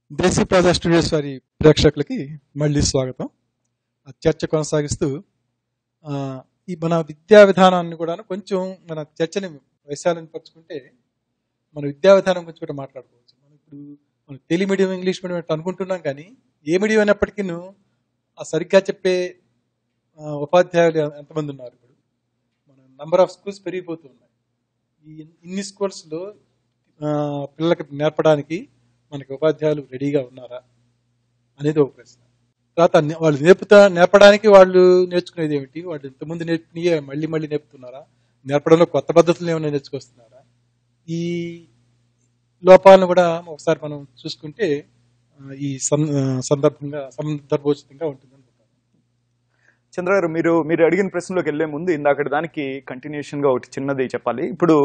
దేశీ ప్రజా స్టూడియోస్ వారి ప్రేక్షకులకి మళ్ళీ స్వాగతం ఆ చర్చ కొనసాగిస్తూ ఆ, ఈ మన విద్యా విధానాన్ని కూడా కొంచెం మన చర్చని వైశాల్యపరుచుకుంటే మన విద్యా విధానం గురించి కూడా మాట్లాడుకోవచ్చు మనం ఇప్పుడు మనం తెలుగు మీడియం ఇంగ్లీష్ మీడియం అంటే అనుకుంటున్నాం కానీ ఏ మీడియం అయినప్పటికీ ఆ సరిగ్గా చెప్పే ఆ, ఉపాధ్యాయులు ఎంతమంది ఉన్నారు ఇప్పుడు మన నంబర్ ఆఫ్ స్కూల్స్ పెరిగిపోతూ ఉన్నాయి ఈ ఇన్ని స్కూల్స్లో పిల్లలకి నేర్పడానికి మనకి ఉపాధ్యాయులు రెడీగా ఉన్నారా అనేది ఒక ప్రశ్న తర్వాత నే- వాళ్ళు నేర్పుతా నేర్పడానికి వాళ్ళు నేర్చుకునేది ఏమిటి వాళ్ళు ఇంతకుముందు నేర్పినయే మళ్ళీ మళ్ళీ నేర్పుతున్నారా నేర్పడంలో కొత్త పద్ధతులు ఏమైనా నేర్చుకొస్తున్నారా ఈ లోపాలను కూడా ఒకసారి మనం చూసుకుంటే ఆ, ఈ సం- ఆ, సందర్భంగా సందర్భోచితంగా ఉంటుంది అనుకుంటాను చంద్ర గారు మీరు మీరు అడిగిన ప్రశ్నలోకి వెళ్లే ముందు ఇందాక దానికి కంటిన్యూషన్ గా ఒకటి చిన్నది చెప్పాలి ఇప్పుడు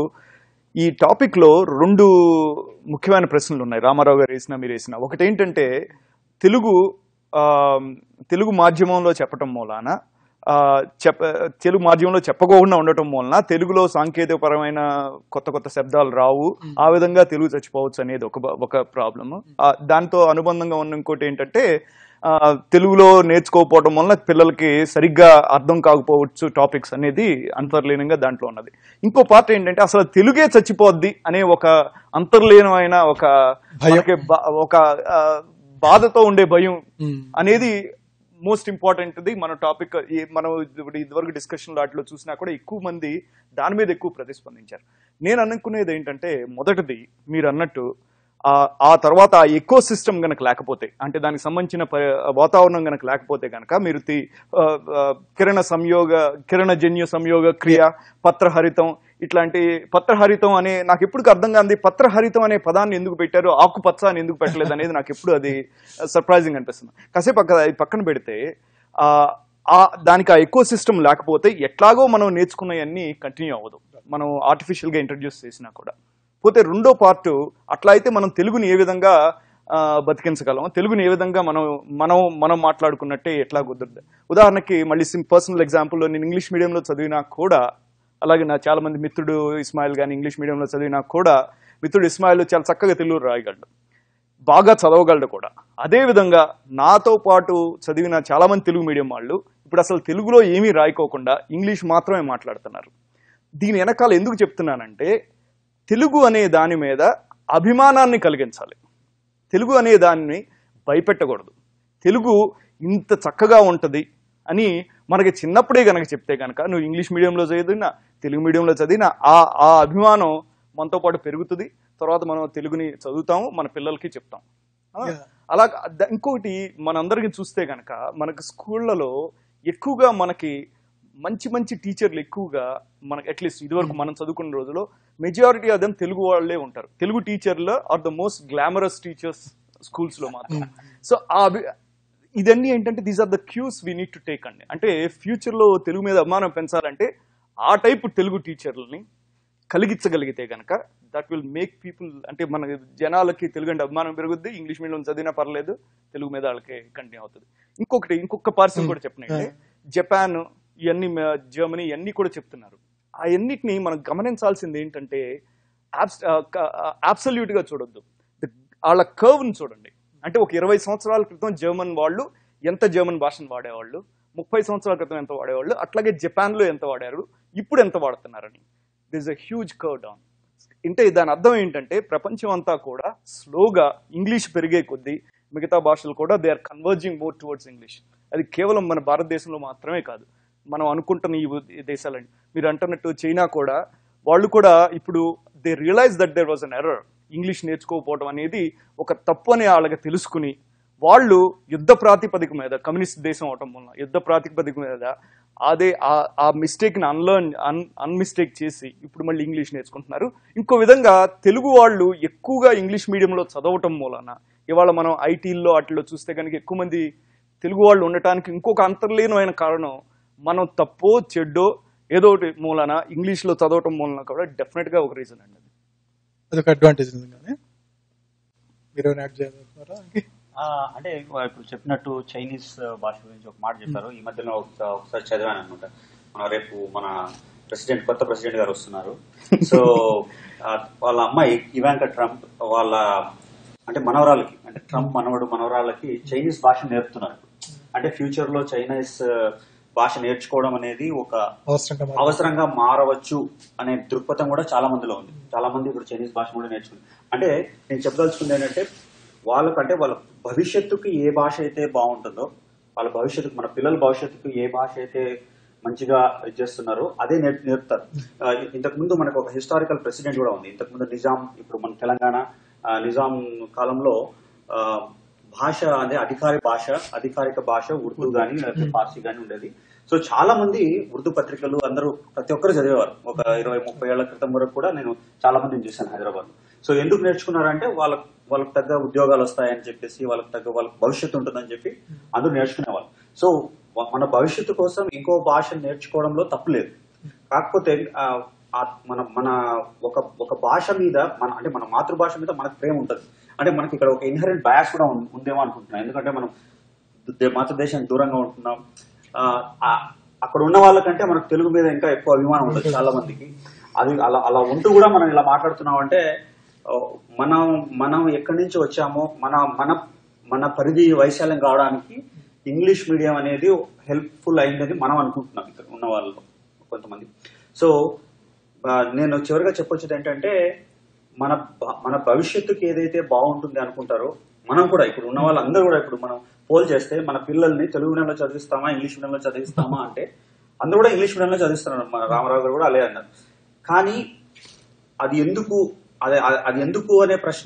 ఈ టాపిక్ లో రెండు ముఖ్యమైన ప్రశ్నలు ఉన్నాయి రామారావు గారు వేసిన మీరు వేసిన ఒకటి ఏంటంటే తెలుగు ఆ, తెలుగు మాధ్యమంలో చెప్పటం మూలాన ఆ, చెప్ప తెలుగు మాధ్యమంలో చెప్పకుండా ఉండటం మూలన తెలుగులో సాంకేతికపరమైన కొత్త కొత్త శబ్దాలు రావు ఆ విధంగా తెలుగు చచ్చిపోవచ్చు అనేది ఒక బ- ఒక ప్రాబ్లమ్ దాంతో అనుబంధంగా ఉన్న ఇంకోటి ఏంటంటే ఆ, తెలుగులో నేర్చుకోకపోవడం వలన పిల్లలకి సరిగ్గా అర్థం కాకపోవచ్చు టాపిక్స్ అనేది అంతర్లీనంగా దాంట్లో ఉన్నది ఇంకో పార్ట్ ఏంటంటే అసలు తెలుగే చచ్చిపోద్ది అనే ఒక అంతర్లీనమైన ఒక భయం. మనకి బా- ఒక ఆ, బాధతో ఉండే భయం ఉమ్. అనేది మోస్ట్ ఇంపార్టెంట్ది మన టాపిక్ మనం ఇప్పుడు ఇదివరకు డిస్కషన్ వాటిలో చూసినా కూడా ఎక్కువ మంది దాని మీద ఎక్కువ ప్రతిస్పందించారు నేను అనుకునేది ఏంటంటే మొదటిది మీరు అన్నట్టు ఆ ఆ తర్వాత ఆ ఎకో సిస్టమ్ గనక లేకపోతే అంటే దానికి సంబంధించిన ప- వాతావరణం గనక లేకపోతే గనక మీరు తి- ఆ, ఆ, కిరణ సంయోగ కిరణజన్య సంయోగ క్రియ పత్రహరితం ఇట్లాంటి పత్రహరితం అనే నాకు ఎప్పుడు అర్థం కాంది పత్రహరితం అనే పదాన్ని ఎందుకు పెట్టారు ఆకుపచ్చ అని ఎందుకు పెట్టలేదు అనేది నాకు ఎప్పుడు అది సర్ప్రైజింగ్ అనిపిస్తుంది కాసేపు పక్క అది పక్కన పెడితే ఆ ఆ దానికి ఆ ఎక్కువ సిస్టమ్ లేకపోతే ఎట్లాగో మనం నేర్చుకున్నవన్నీ కంటిన్యూ అవ్వదు మనం ఆర్టిఫిషియల్ గా ఇంట్రడ్యూస్ చేసినా కూడా పోతే రెండో పార్ట్ అట్లా అయితే మనం తెలుగుని ఏ విధంగా ఆ, బతికించగలం తెలుగుని ఏ విధంగా మనం మనం మనం మాట్లాడుకున్నట్టే ఎట్లా కుదురుతుంది ఉదాహరణకి మళ్ళీ సిం పర్సనల్ ఎగ్జాంపుల్లో నేను ఇంగ్లీష్ మీడియంలో చదివినా కూడా అలాగే నా చాలా మంది మిత్రుడు ఇస్మాయిల్ కానీ ఇంగ్లీష్ మీడియంలో చదివినా కూడా మిత్రుడు ఇస్మాయిల్ చాలా చక్కగా తెలుగు రాయగలడు బాగా చదవగలడు కూడా అదే విధంగా నాతో పాటు చదివిన చాలా మంది తెలుగు మీడియం వాళ్ళు ఇప్పుడు అసలు తెలుగులో ఏమీ రాయకోకుండా ఇంగ్లీష్ మాత్రమే మాట్లాడుతున్నారు దీని వెనకాల ఎందుకు చెప్తున్నానంటే తెలుగు అనే దాని మీద అభిమానాన్ని కలిగించాలి తెలుగు అనే దాన్ని భయపెట్టకూడదు తెలుగు ఇంత చక్కగా ఉంటుంది అని మనకి చిన్నప్పుడే గనక చెప్తే గనక నువ్వు ఇంగ్లీష్ మీడియంలో చదివినా తెలుగు మీడియంలో చదివినా ఆ ఆ అభిమానం మనతో పాటు పెరుగుతుంది తర్వాత మనం తెలుగుని చదువుతాము మన పిల్లలకి చెప్తాం ఆ, Yeah. అలా ద- ఇంకొకటి మనందరికి చూస్తే గనక మనకు స్కూళ్ళలో ఎక్కువగా మనకి మంచి మంచి టీచర్లు ఎక్కువగా మనకి అట్లీస్ట్ ఇదివరకు మనం చదువుకున్న రోజుల్లో మెజారిటీ ఆఫ్ దెమ్ తెలుగు వాళ్ళే ఉంటారు తెలుగు టీచర్లు are the most glamorous teachers schools లో మాత్రం సో ఆ అభి- ఇదన్నీ ఏంటంటే these are the cues we need to take అండి అంటే ఫ్యూచర్ లో తెలుగు మీద అభిమానం పెంచాలంటే ఆ టైప్ తెలుగు టీచర్లని కలిగించగలిగితే గనక దట్ విల్ మేక్ పీపుల్ అంటే మన జనాలకి తెలుగు అంటే అభిమానం పెరుగుద్ది ఇంగ్లీష్ మీడియం చదివినా పర్లేదు తెలుగు మీద వాళ్ళకి కంటిన్యూ అవుతుంది ఇంకొకటి ఇంకొక పార్సల్ కూడా చెప్పినట్టే జపాన్ ఇవన్నీ మ- జర్మనీ ఇవన్నీ కూడా చెప్తున్నారు ఆ అన్నిటిని మనం గమనించాల్సింది ఏంటంటే అబ్సల్యూట్ గా చూడొద్దు The- వాళ్ళ కర్వ్ ని చూడండి అంటే ఒక ఇరవై సంవత్సరాల క్రితం జర్మన్ వాళ్ళు ఎంత జర్మన్ భాషను వాడేవాళ్ళు ముప్పై సంవత్సరాల క్రితం ఎంత వాడేవాళ్ళు అట్లాగే జపాన్ లో ఎంత వాడారు ఇప్పుడు ఎంత వాడుతున్నారని this a huge curve down అంటే దాని అర్థం ఏంటంటే ప్రపంచం అంతా కూడా స్లోగా ఇంగ్లీష్ పెరిగే కొద్దీ మిగతా భాషలు కూడా they are converging more towards English అది కేవలం మన భారతదేశంలో మాత్రమే కాదు మనం అనుకుంటున్న ఈ ఉ- ఈ దేశాలండి మీరు అంటున్నట్టు చైనా కూడా వాళ్ళు కూడా ఇప్పుడు they realise that there was an error English నేర్చుకోకపోవడం అనేది ఒక తప్పు అని వాళ్ళకి తెలుసుకుని వాళ్ళు యుద్ధ ప్రాతిపదిక మీద కమ్యూనిస్ట్ దేశం అవటం వలన యుద్ధ ప్రాతిపదిక మీద అదే ఆ- ఆ మిస్టేక్ ని అన్లర్న్ అన్ అన్మిస్టేక్ చేసి ఇప్పుడు మళ్ళీ ఇంగ్లీష్ నేర్చుకుంటున్నారు ఇంకో విధంగా తెలుగు వాళ్ళు ఎక్కువగా ఇంగ్లీష్ మీడియంలో చదవటం మూలన ఇవాళ మనం ఐటీల్లో వాటిలో చూస్తే కనుక ఎక్కువ మంది తెలుగు వాళ్ళు ఉండటానికి ఇంకొక అంతర్లీనమైన కారణం మనం తప్పో చెడ్డో ఏదో ఒకటి మూలన ఇంగ్లీష్లో చదవటం మూలన కూడా డెఫినెట్ గా ఒక రీజన్ అండి అది. అదొక అడ్వాంటేజ్ నిజంగానే మీరు ఏమైనా యాడ్ చేయాలనుకుంటున్నారా ఆ, అంటే ఇప్పుడు చెప్పినట్టు చైనీస్ భాష గురించి ఒక మాట చెప్పారు ఈ మధ్యలో ఒకసా- ఒకసారి చదివాను అనమాట మన రేపు మన ప్రెసిడెంట్ కొత్త ప్రెసిడెంట్ గారు వస్తున్నారు సో ఆ, వాళ్ళ అమ్మాయి ఇవాంక ట్రంప్ వాళ్ళ అంటే మనవరాలకి అంటే ట్రంప్ మనవడు మనవరాలకి చైనీస్ భాష నేర్పుతున్నారు అంటే ఫ్యూచర్ లో చైనీస్ భాష నేర్చుకోవడం అనేది ఒక అవసరంగా మారింది. అవసరంగా మారవచ్చు అనే దృక్పథం కూడా చాలా మందిలో ఉంది చాలా మంది ఇప్పుడు చైనీస్ భాష కూడా నేర్చుకుంది అంటే నేను చెప్పదలుచుకుంది ఏంటంటే వాళ్ళకంటే వాళ్ళ భవిష్యత్తుకి ఏ భాష అయితే బాగుంటుందో వాళ్ళ భవిష్యత్తుకు మన పిల్లల భవిష్యత్తుకు ఏ భాష అయితే మంచిగా ఇది చేస్తున్నారో అదే నేర్పు నేర్పుతారు ఆ, ఇంతకు ముందు మనకు ఒక హిస్టారికల్ ప్రెసిడెంట్ కూడా ఉంది ఇంతకు ముందు నిజాం ఇప్పుడు మన తెలంగాణ ఆ, నిజాం కాలంలో ఆ, భాష అదే అధికారిక భాష అధికారిక భాష ఉర్దూ గానీ లేకపోతే ఫార్సీ గానీ ఉండేది సో చాలా మంది ఉర్దూ పత్రికలు అందరూ ప్రతి ఒక్కరు చదివేవారు ఒక ఇరవై ముప్పై ఏళ్ల క్రితం వరకు కూడా నేను చాలా మందిని చూశాను హైదరాబాద్ సో ఎందుకు నేర్చుకున్నారంటే వాళ్ళకి వాళ్ళకి తగ్గ ఉద్యోగాలు వస్తాయని చెప్పేసి వాళ్ళకి తగ్గ వాళ్ళకి భవిష్యత్తు ఉంటుందని చెప్పి అందరూ నేర్చుకునేవాళ్ళు సో వ- మన భవిష్యత్తు కోసం ఇంకో భాష నేర్చుకోవడంలో తప్పులేదు కాకపోతే ఆ, ఆ మన మన ఒక ఒక భాష మీద మన అంటే మన మాతృభాష మీద మనకు ప్రేమ ఉంటుంది అంటే మనకి ఇక్కడ ఒక ఇన్హరెంట్ బయాస్ కూడా ఉం- ఉందేమో అనుకుంటున్నాను ఎందుకంటే మనం దే- మాతృదేశానికి దూరంగా ఉంటున్నాం ఆ, ఆ- అక్కడ ఉన్న వాళ్ళకంటే మనకు తెలుగు మీద ఇంకా ఎక్కువ అభిమానం ఉంటుంది చాలా మందికి అది అలా అలా ఉంటూ కూడా మనం ఇలా మాట్లాడుతున్నాం అంటే ఆ, మనం మనం ఎక్కడి నుంచి వచ్చామో మన మన మన పరిధి వైశాల్యం కావడానికి ఇంగ్లీష్ మీడియం అనేది హెల్ప్ఫుల్ అయిందని మనం అనుకుంటున్నాం ఇక్కడ ఉన్న వాళ్ళు కొంతమంది సో ఆ, నేను చివరిగా చెప్పొచ్చేది ఏంటంటే మన భ- మన భవిష్యత్తుకి ఏదైతే బాగుంటుంది అనుకుంటారో మనం కూడా ఇప్పుడు ఉన్న వాళ్ళందరూ కూడా ఇప్పుడు మనం పోల్ చేస్తే మన పిల్లల్ని తెలుగు మీడియంలో చదివిస్తామా ఇంగ్లీష్ మీడియంలో చదివిస్తామా అంటే అందరూ కూడా ఇంగ్లీష్ మీడియంలో చదివిస్తున్నారు మన రామారావు గారు కూడా అలే అన్నారు కానీ అది ఎందుకు అదే అ- అది ఎందుకు అనే ప్రశ్న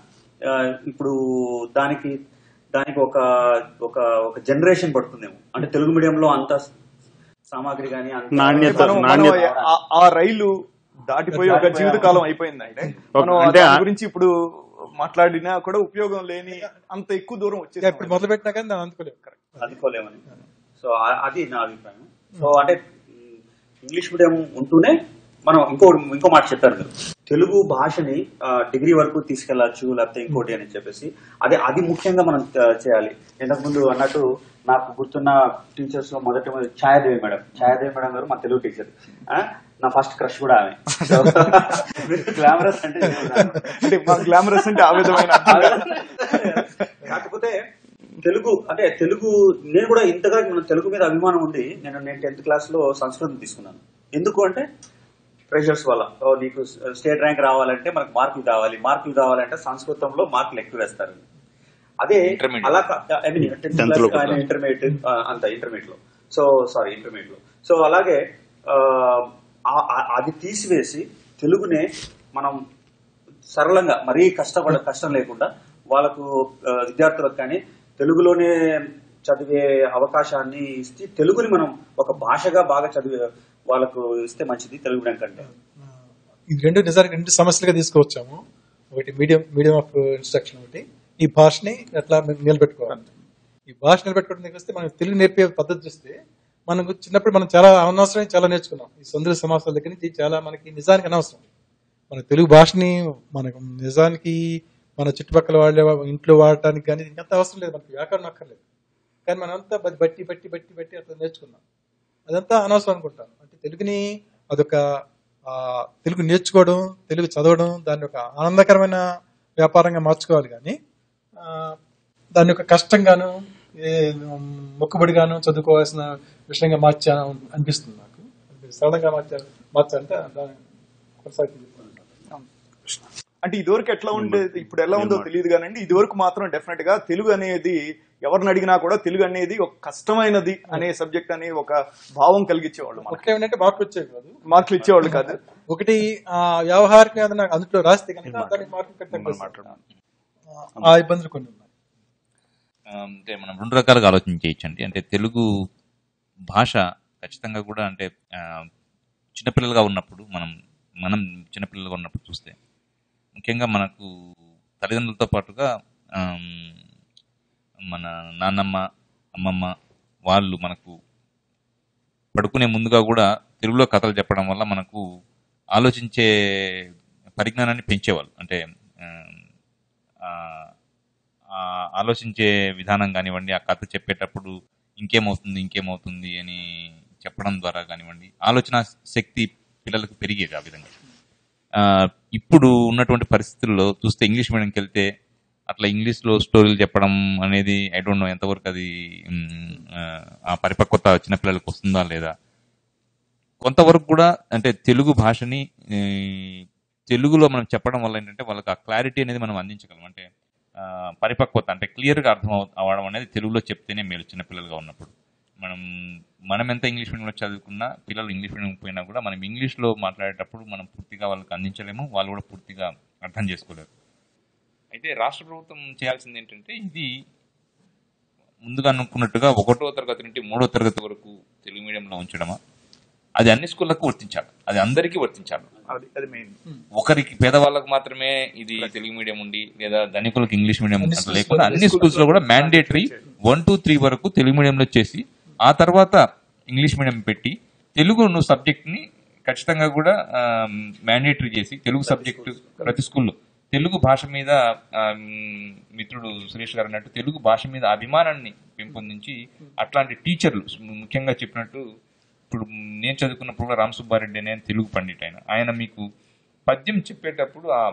ఆ, ఇప్పుడు దానికి దానికి ఒక ఒక ఒక జనరేషన్ పడుతుందేమో అంటే తెలుగు మీడియంలో అంత సామాగ్రి కానీ అంత నాణ్యత, మనం మనం నాణ్యత. ఆ- ఆ రైలు దాటిపోయి ఒక దాటిపోయా. జీవితకాలం అయిపోయిందంటే మనం అంటే దాని ఆ- గురించి ఇప్పుడు మాట్లాడినా కూడా ఉపయోగం లేని అంత ఎక్కువ దూరం ఇంకా వచ్చేసి ఇప్పుడు మొదలు పెట్టినా కానీ దాన్ని అందుకోలేము కరెక్ట్ అందుకోలేమని సో ఆ- అది నా అభిప్రాయం సో అంటే ఉమ్, ఇంగ్లీష్ మీడియం ఉంటూనే మనం ఇంకో ఇంకో మాట చెప్పారు మీరు తెలుగు భాషని ఆ, డిగ్రీ వరకు తీసుకెళ్లొచ్చు లేకపోతే ఇంకోటి అని చెప్పేసి అదే అది ముఖ్యంగా మనం ఆ, చేయాలి ఇంతకు ముందు అన్నట్టు నాకు గుర్తున్న టీచర్స్ లో మొదటి మొదటి ఛాయాదేవి మేడం ఛాయాదేవి మేడం గారు మా తెలుగు టీచర్ ఆ, నా ఫస్ట్ క్రష్ కూడా ఆమె గ్లామరస్ అంటే అంటే మా గ్లామరస్ అంటే ఆ విధమైన కాకపోతే తెలుగు అంటే తెలుగు నేను కూడా ఇంతగా మన తెలుగు మీద అభిమానం ఉంది నేను నేను టెన్త్ క్లాస్ లో సంస్కృతం తీసుకున్నాను ఎందుకు అంటే ప్రెషర్స్ వల్ల ఓ, నీకు స్టేట్ ర్యాంక్ రావాలంటే మనకు మార్కులు కావాలి మార్కులు కావాలంటే సంస్కృతంలో మార్కులు ఎక్కువ వేస్తారు అదే Intermediate. అలా ఐ మీన్ టెన్త్ Tenth లో క్లాస్ కూడా. ఇంటర్మీడియట్ అంత ఇంటర్మీడియట్ లో సో సారీ ఇంటర్మీడియట్ లో సో అలాగే ఆ, ఆ- ఆ- అది తీసివేసి తెలుగునే మనం సరళంగా మరీ కష్టపడ కష్టం లేకుండా వాళ్ళకు ఆ, విద్యార్థులకు కానీ తెలుగులోనే చదివే అవకాశాన్ని ఇస్తే తెలుగుని మనం ఒక భాషగా బాగా చదివే వాళ్ళకు ఇస్తే మంచిది తెలుగు మీడియం కంటే ఇది రెండు నిజానికి రెండు సమస్యలుగా తీసుకువచ్చాము ఒకటి మీడియం మీడియం ఆఫ్ ఇన్స్ట్రక్షన్ ఒకటి ఈ భాషని ఎట్లా నిలబెట్టుకోవాలి ఈ భాష నిలబెట్టుకోవడం దగ్గర వస్తే మనం తెలుగు నేర్పే పద్ధతి చూస్తే మనకు చిన్నప్పుడు మనం చాలా అనవసరం చాలా నేర్చుకున్నాం ఈ సుందర సమాసాల దగ్గర నుంచి చాలా మనకి నిజానికి అనవసరం మన తెలుగు భాషని మనకు నిజానికి మన చుట్టుపక్కల వాళ్ళ ఇంట్లో వాడటానికి కానీ ఇంకంత అవసరం లేదు మనకి వ్యాకరణం అక్కర్లేదు కానీ మనంతా బ- బట్టి బట్టి బట్టి బట్టి అట్లా నేర్చుకున్నాం అదంతా అనవసరం అనుకుంటాను అంటే తెలుగుని అదొక ఆ, తెలుగు నేర్చుకోవడం తెలుగు చదవడం దాన్ని ఒక ఆనందకరమైన వ్యాపారంగా మార్చుకోవాలి కానీ ఆ, దాన్ని ఒక కష్టంగాను ఏ, మొక్కుబడిగాను చదువుకోవాల్సిన విషయంగా మార్చా అనిపిస్తుంది నాకు అది సరళంగా మార్చా మార్చాలంటే దాన్ని కొనసాగుతుంది అంటే ఇదివరకు ఎట్లా ఉండేది ఇప్పుడు ఎలా ఉందో తెలియదు కానండి ఇదివరకు మాత్రం డెఫినెట్ గా తెలుగు అనేది ఎవరిని అడిగినా కూడా తెలుగు అనేది ఒక కష్టమైనది అనే సబ్జెక్ట్ అనే ఒక భావం కలిగించేవాళ్ళు మనకి ఒకటి ఏమంటే మార్కులు వచ్చేవి కాదు మార్కులు ఇచ్చేవాళ్ళు కాదు ఒకటి ఆ వ్యవహారిక ఏదైనా అందులో రాస్తే కనుక దానికి మార్కులు కట్టడం ఆ ఇబ్బందులు కొన్ని ఉన్నాయి ఆ, అంటే మనం రెండు రకాలుగా ఆలోచన చేయొచ్చండి అంటే తెలుగు భాష ఖచ్చితంగా కూడా అంటే ఆ, చిన్నపిల్లలుగా ఉన్నప్పుడు మనం మనం చిన్నపిల్లలుగా ఉన్నప్పుడు చూస్తే ముఖ్యంగా మనకు తల్లిదండ్రులతో పాటుగా ఆమ్, మన నాన్నమ్మ అమ్మమ్మ వాళ్ళు మనకు పడుకునే ముందుగా కూడా తెలుగులో కథలు చెప్పడం వల్ల మనకు ఆలోచించే పరిజ్ఞానాన్ని పెంచేవాళ్ళు అంటే ఆమ్, ఆ, ఆ ఆలోచించే విధానం కానివ్వండి ఆ కథ చెప్పేటప్పుడు ఇంకేమవుతుంది ఇంకేమవుతుంది అని చెప్పడం ద్వారా కానివ్వండి ఆలోచన శక్తి పిల్లలకు పెరిగేది ఆ విధంగా ఆ, ఇప్పుడు ఉన్నటువంటి పరిస్థితుల్లో చూస్తే ఇంగ్లీష్ మీడియంకి వెళ్తే అట్లా ఇంగ్లీష్లో స్టోరీలు చెప్పడం అనేది ఐ డోంట్ నో ఎంతవరకు అది మ్, ఆ, ఆ పరిపక్వత చిన్నపిల్లలకు వస్తుందా లేదా కొంతవరకు కూడా అంటే తెలుగు భాషని ఈ, తెలుగులో మనం చెప్పడం వల్ల ఏంటంటే వాళ్ళకి ఆ క్లారిటీ అనేది మనం అందించగలం అంటే ఆ, పరిపక్వత అంటే క్లియర్గా అర్థం అవ- అవ్వడం అనేది తెలుగులో చెప్తేనే మేలు చిన్నపిల్లలుగా ఉన్నప్పుడు మనం మనం ఎంత ఇంగ్లీష్ మీడియంలో చదువుకున్నా పిల్లలు ఇంగ్లీష్ మీడియం పోయినా కూడా మనం ఇంగ్లీష్లో మాట్లాడేటప్పుడు మనం పూర్తిగా వాళ్ళకి అందించలేము వాళ్ళు కూడా పూర్తిగా అర్థం చేసుకోలేరు అయితే రాష్ట్ర ప్రభుత్వం చేయాల్సింది ఏంటంటే ఇది ముందుగా అనుకున్నట్టుగా ఒకటో తరగతి నుండి మూడో తరగతి వరకు తెలుగు మీడియంలో ఉంచడమా అది అన్ని స్కూళ్ళకు వర్తించాలి అది అందరికీ వర్తించాలి అది అది మెయిన్ ఒకరికి పేదవాళ్ళకు మాత్రమే ఇది తెలుగు మీడియం ఉండి లేదా ధనికులకు ఇంగ్లీష్ మీడియం అన్ని అట్లా schools లేకుండా లో, అన్ని స్కూల్స్ లో కూడా మ్యాండేటరీ వన్ టూ త్రీ వరకు తెలుగు మీడియంలో చేసి ఆ తర్వాత ఇంగ్లీష్ మీడియం పెట్టి తెలుగు సబ్జెక్ట్ ని ఖచ్చితంగా కూడా మ్యాండేటరీ చేసి తెలుగు సబ్జెక్టు ప్రతి స్కూల్లో తెలుగు భాష మీద ఆ, మ్, మిత్రుడు సురేష్ గారు అన్నట్టు తెలుగు భాష మీద అభిమానాన్ని పెంపొందించి అట్లాంటి టీచర్లు ముఖ్యంగా చెప్పినట్టు ఇప్పుడు నేను చదువుకున్నప్పుడు కూడా రామ్ సుబ్బారెడ్డి అనే ఆయన తెలుగు పండిట్ ఆయన ఆయన మీకు పద్యం చెప్పేటప్పుడు ఆ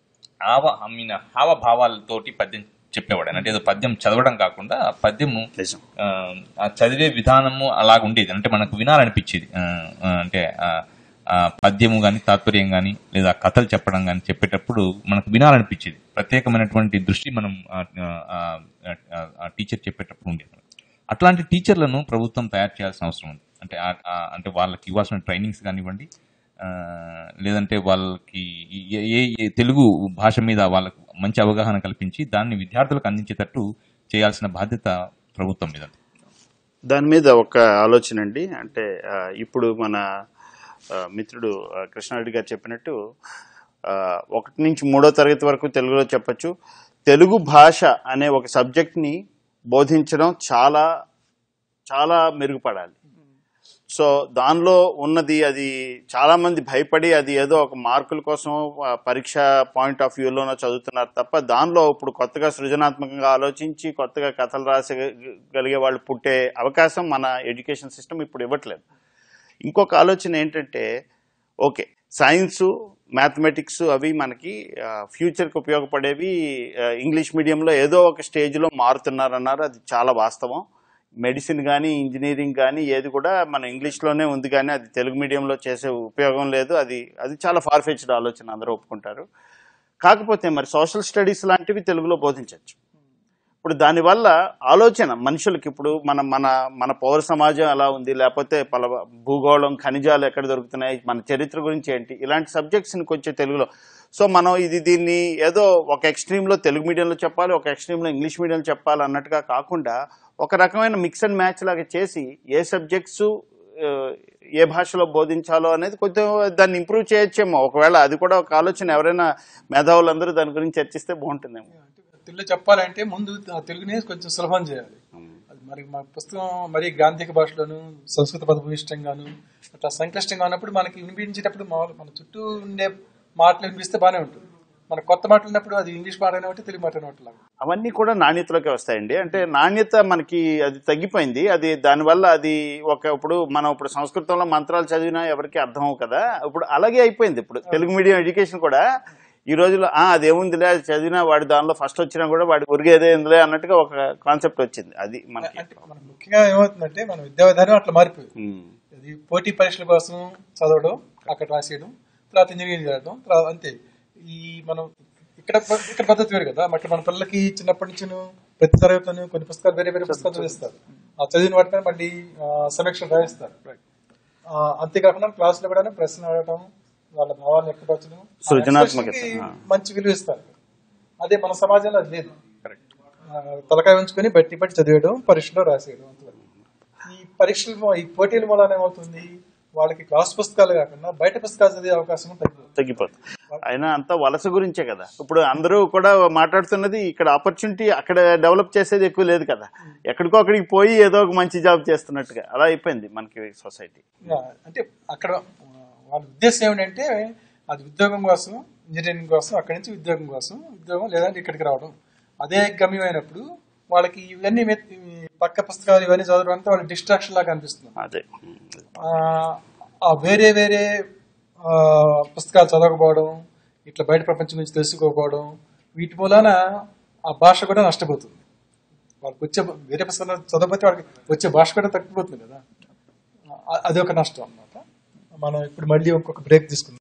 ఆవ ఐ మీన్ హావభావాలతోటి పద్యం చెప్పేవాడు ఆయన. అంటే ఏదో పద్యం చదవడం కాకుండా ఆ పద్యము నిజం ఆ, ఆ చదివే విధానము అలాగ ఉండేది అంటే మనకు వినాలనిపించేది ఆ, ఆ, అంటే ఆ, ఆ పద్యము కానీ తాత్పర్యం కానీ లేదా కథలు చెప్పడం కానీ చెప్పేటప్పుడు మనకు వినాలనిపించేది ప్రత్యేకమైనటువంటి దృష్టి మనం ఆ, ఆ, ఆ, ఆ టీచర్ చెప్పేటప్పుడు ఉండేది అట్లాంటి టీచర్లను ప్రభుత్వం తయారు చేయాల్సిన అవసరం ఉంది అంటే ఆ- ఆ- అంటే వాళ్ళకి ఇవ్వాల్సిన ట్రైనింగ్స్ కానివ్వండి ఆ, లేదంటే వాళ్ళకి ఈ- ఏ ఏ- ఏ తెలుగు భాష మీద వాళ్ళకు మంచి అవగాహన కల్పించి దాన్ని విద్యార్థులకు అందించేటట్టు చేయాల్సిన బాధ్యత ప్రభుత్వం మీద ఉంది. దాని మీద ఒక ఆలోచన అండి అంటే ఆ, ఇప్పుడు మన ఆ, మిత్రుడు ఆ, కృష్ణారెడ్డి గారు చెప్పినట్టు ఆ, ఒకటి నుంచి మూడో తరగతి వరకు తెలుగులో చెప్పొచ్చు తెలుగు భాష అనే ఒక సబ్జెక్ట్ని బోధించడం చాలా చాలా మెరుగుపడాలి సో దానిలో ఉన్నది అది చాలా మంది భయపడి అది ఏదో ఒక మార్కుల కోసం ఆ, పరీక్ష పాయింట్ ఆఫ్ వ్యూలోనో చదువుతున్నారు తప్ప దానిలో ఇప్పుడు కొత్తగా సృజనాత్మకంగా ఆలోచించి కొత్తగా కథలు రాసగలిగే వాళ్ళు పుట్టే అవకాశం మన ఎడ్యుకేషన్ సిస్టమ్ ఇప్పుడు ఇవ్వట్లేదు ఇంకొక ఆలోచన ఏంటంటే ఓకే సైన్స్ మ్యాథమెటిక్స్ అవి మనకి ఫ్యూచర్కి ఉపయోగపడేవి ఆ, ఇంగ్లీష్ మీడియంలో ఏదో ఒక స్టేజ్లో మారుతున్నారన్నారు అది చాలా వాస్తవం మెడిసిన్ కానీ ఇంజనీరింగ్ కానీ ఏది కూడా మన ఇంగ్లీష్లోనే ఉంది కానీ అది తెలుగు మీడియంలో చేసే ఉపయోగం లేదు అది అది చాలా ఫార్ఫెచ్డ్ ఆలోచన అందరూ ఒప్పుకుంటారు కాకపోతే మరి సోషల్ స్టడీస్ లాంటివి తెలుగులో బోధించవచ్చు ఇప్పుడు దానివల్ల ఆలోచన మనుషులకి ఇప్పుడు మన మన మన పౌర సమాజం ఎలా ఉంది లేకపోతే పల భూగోళం ఖనిజాలు ఎక్కడ దొరుకుతున్నాయి మన చరిత్ర గురించి ఏంటి ఇలాంటి సబ్జెక్ట్స్ని కొంచెం తెలుగులో సో మనం ఇది దీన్ని ఏదో ఒక ఎక్స్ట్రీమ్లో తెలుగు మీడియంలో చెప్పాలి ఒక ఎక్స్ట్రీమ్లో ఇంగ్లీష్ మీడియంలో చెప్పాలి అన్నట్టుగా కాకుండా ఒక రకమైన మిక్స్ అండ్ మ్యాచ్ లాగా చేసి ఏ సబ్జెక్ట్స్ ఏ భాషలో బోధించాలో అనేది కొంచెం దాన్ని ఇంప్రూవ్ చేయొచ్చేమో ఒకవేళ అది కూడా ఒక ఆలోచన ఎవరైనా మేధావులందరూ దాని గురించి చర్చిస్తే బాగుంటుందేమో తెలుగు చెప్పాలంటే ముందు ఆ తెలుగునే కొంచెం సులభం చేయాలి అది మరి మా పుస్తకం మరి గ్రాంధిక భాషలోను సంస్కృత పదభూయిష్టంగాను అట్లా సంక్లిష్టంగా ఉన్నప్పుడు మనకి వినిపించేటప్పుడు మామూలు మన చుట్టూ ఉండే మాటలు వినిపిస్తే బాగానే ఉంటుంది మన కొత్త మాటలు ఉన్నప్పుడు అది ఇంగ్లీష్ మాట అయినా ఒకటి తెలుగు మాట అయినా ఒకటి లాగా అవన్నీ కూడా నాణ్యతలోకి వస్తాయండి అంటే నాణ్యత మనకి అది తగ్గిపోయింది అది దానివల్ల అది ఒక ఇప్పుడు మనం ఇప్పుడు సంస్కృతంలో మంత్రాలు చదివినా ఎవరికి అర్థం అవ్వవు కదా ఇప్పుడు అలాగే అయిపోయింది ఇప్పుడు తెలుగు మీడియం ఎడ్యుకేషన్ కూడా ఈ రోజుల్లో ఆ అదేముందిలే అది చదివినా వాడి దానిలో ఫస్ట్ వచ్చినా కూడా వాడి ఒరిగేదే ఉందిలే అన్నట్టుగా ఒక కాన్సెప్ట్ వచ్చింది అది మనకి అంటే మనకు ముఖ్యంగా ఏమవుతుందంటే మన విద్యా విధానం అట్లా మారిపోయింది ఉమ్. అది పోటీ పరీక్షల కోసం చదవడం అక్కడ రాసేయడం తర్వాత ఇంజనీరింగ్ చదవడం తర్వాత అంతే ఈ మనం ఇక్కడ ప- ఇక్కడ పద్ధతి వేరు కదా అక్కడ మన పిల్లలకి చిన్నప్పటి నుంచి ప్రతి తరగతిలోనూ కొన్ని పుస్తకాలు వేరే వేరే పుస్తకాలు చదివిస్తారు ఆ చదివిన వాటిపైన మళ్ళీ ఆ, సమీక్షలు రాయిస్తారు ఆ, అంతేకాకుండా క్లాసులో కూడా ప్రశ్నలు అడగడం వాళ్ళ భావాలను వ్యక్తపరచడం ఆ సృజనాత్మకత, expression కి ఆ. మంచి విలువ ఇస్తారు అదే మన సమాజంలో అది లేదు ఆ, తలకాయ ఉంచుకొని బట్టి బట్టి చదివేయడం పరీక్షలో రాసేయడం అంతవరకు ఈ పరీక్షల మూ- ఈ పోటీల మూలాన ఏమవుతుంది వాళ్ళకి క్లాస్ పుస్తకాలు కాకుండా బయట పుస్తకాలు చదివే అవకాశం తగ్గిపోతుంది తగ్గిపోతుంది అయినా అంతా వలస గురించే కదా ఇప్పుడు అందరూ కూడా మాట్లాడుతున్నది ఇక్కడ ఆపర్చునిటీ అక్కడ డెవలప్ చేసేది ఎక్కువ లేదు కదా ఎక్కడికో అక్కడికి పోయి ఏదో ఒక మంచి జాబ్ చేస్తున్నట్టుగా అలా అయిపోయింది మనకి సొసైటీ ఇంకా అంటే అక్కడ ఆ, వాళ్ళ ఉద్దేశం ఏమిటంటే అది ఉద్యోగం కోసం ఇంజనీరింగ్ కోసం అక్కడి నుంచి ఉద్యోగం కోసం ఉద్యోగం లేదంటే ఇక్కడికి రావడం అదే గమ్యం అయినప్పుడు వాళ్ళకి ఇవన్నీ మె- ఈ పక్క పుస్తకాలు ఇవన్నీ చదవడం అంతా వాళ్ళకి డిస్ట్రాక్షన్ లాగా అనిపిస్తుంది అదే ఆ, ఆ వేరే వేరే ఆ, పుస్తకాలు చదవకపోవడం ఇట్లా బయట ప్రపంచం గురించి తెలుసుకోకపోవడం వీటి మూలాన ఆ భాష కూడా నష్టపోతుంది వాళ్ళకి వచ్చే వేరే పుస్తకం చదవకపోతే వాళ్ళకి వచ్చే భాష కూడా తగ్గిపోతుంది కదా ఆ- అది ఒక నష్టం అన్నమాట మనం ఇప్పుడు మళ్ళీ ఇంకొక బ్రేక్ తీసుకుందాం